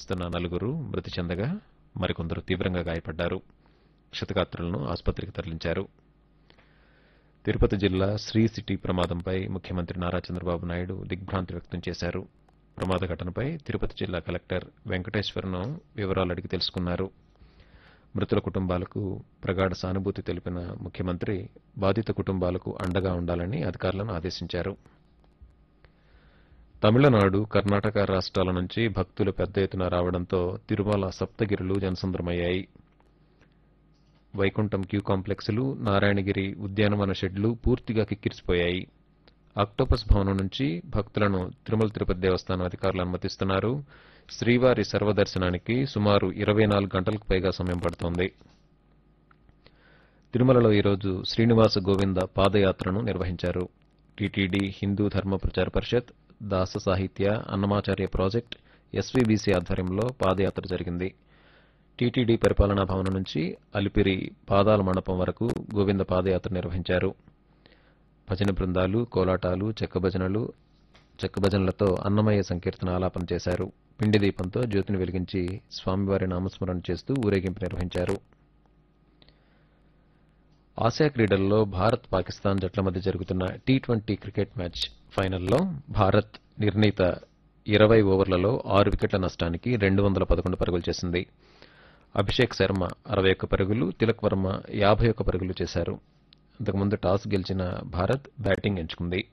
నిర్వహిస్తున్న నలుగురు మృతి చెందగా మరికొందరు తీవ్రంగా గాయపడ్డారు క్షతగాత్రులను ఆసుపత్రికి తరలించారు తిరుపతి జిల్లా శ్రీ సిటీ ప్రమాదంపై ముఖ్యమంత్రి నారా చంద్రబాబు నాయుడు దిగ్భ్రాంతి వ్యక్తం చేశారు ప్రమాద ఘటనపై తిరుపతి జిల్లా కలెక్టర్ వెంకటేశ్వరను వివరాలు అడిగి తెలుసుకున్నారు మృతుల కుటుంబాలకు ప్రగాఢ సానుభూతి తెలిపిన ముఖ్యమంత్రి బాధిత కుటుంబాలకు అండగా ఉండాలని అధికారులను ఆదేశించారు తమిళనాడు కర్ణాటక రాష్ట్రాల నుంచి భక్తులు పెద్ద ఎత్తున రావడంతో తిరుమల సప్తగిరులు జనసంద్రమయ్యాయి వైకుంఠం క్యూ కాంప్లెక్స్లు నారాయణగిరి ఉద్యానవన షెడ్లు పూర్తిగా కిక్కిరిసిపోయాయి ఆక్టోపస్ భవనం నుంచి భక్తులను తిరుమల తిరుపతి దేవస్థానం అధికారులు అనుమతిస్తున్నారు శ్రీవారి సర్వదర్శనానికి సుమారు ఇరవై నాలుగు గంటలకు పైగా సమయం పడుతోంది తిరుమలలో ఈరోజు శ్రీనివాస గోవింద పాదయాత్రను నిర్వహించారు టీటీడీ హిందూ ధర్మ ప్రచార పరిషత్ దాస సాహిత్య అన్నమాచార్య ప్రాజెక్ట్ ఎస్వీబీసీ ఆధ్వర్యంలో పాదయాత్ర జరిగింది టీటీడీ పరిపాలనా భవనం నుంచి అలిపిరి పాదాల మండపం వరకు గోవింద పాదయాత్ర నిర్వహించారు భజన బృందాలు కోలాటాలు చెక్క భజనలు చెక్క భజనలతో అన్నమయ్య సంకీర్తన ఆలాపన చేశారు పిండి దీపంతో జ్యోతిని వెలిగించి స్వామివారి నామస్మరణ చేస్తూ ఊరేగింపు నిర్వహించారు ఆసియా క్రీడల్లో భారత్ పాకిస్తాన్ జట్ల మధ్య జరుగుతున్న టీ ట్వంటీ క్రికెట్ మ్యాచ్ ఫైనల్లో భారత్ నిర్ణీత ఇరవై ఓవర్లలో ఆరు వికెట్ల నష్టానికి రెండు వందల పదకొండు పరుగులు చేసింది అభిషేక్ శర్మ అరవై ఒక్క పరుగులు తిలక్ వర్మ యాభై ఒక్క పరుగులు చేశారు అంతకుముందు టాస్ గెలిచిన భారత్ బ్యాటింగ్ ఎంచుకుంది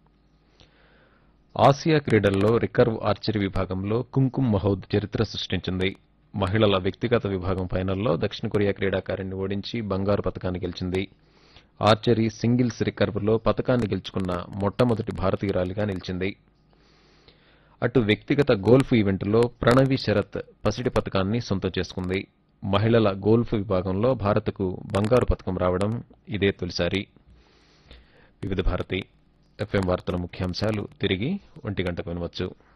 ఆసియా క్రీడల్లో రికర్వ్ ఆర్చరీ విభాగంలో కుంకుమ్ మహౌద్ చరిత్ర సృష్టించింది మహిళల వ్యక్తిగత విభాగం ఫైనల్లో దక్షిణ కొరియా క్రీడాకారిణి ఓడించి బంగారు పతకాన్ని గెలిచింది ఆర్చరీ సింగిల్స్ రికర్వ్లో పతకాన్ని గెలుచుకున్న మొట్టమొదటి భారతీయురాలిగా నిలిచింది అటు వ్యక్తిగత గోల్ఫ్ ఈవెంట్లో ప్రణవి శరత్ పసిడి పతకాన్ని సొంతం చేసుకుంది మహిళల గోల్ఫ్ విభాగంలో భారత్కు బంగారు పతకం రావడం ఇదే తొలిసారి వివిధ భారతి ఎఫ్ఎం వార్తల ముఖ్యాంశాలు తిరిగి ఒంటి గంటకు వినవచ్చు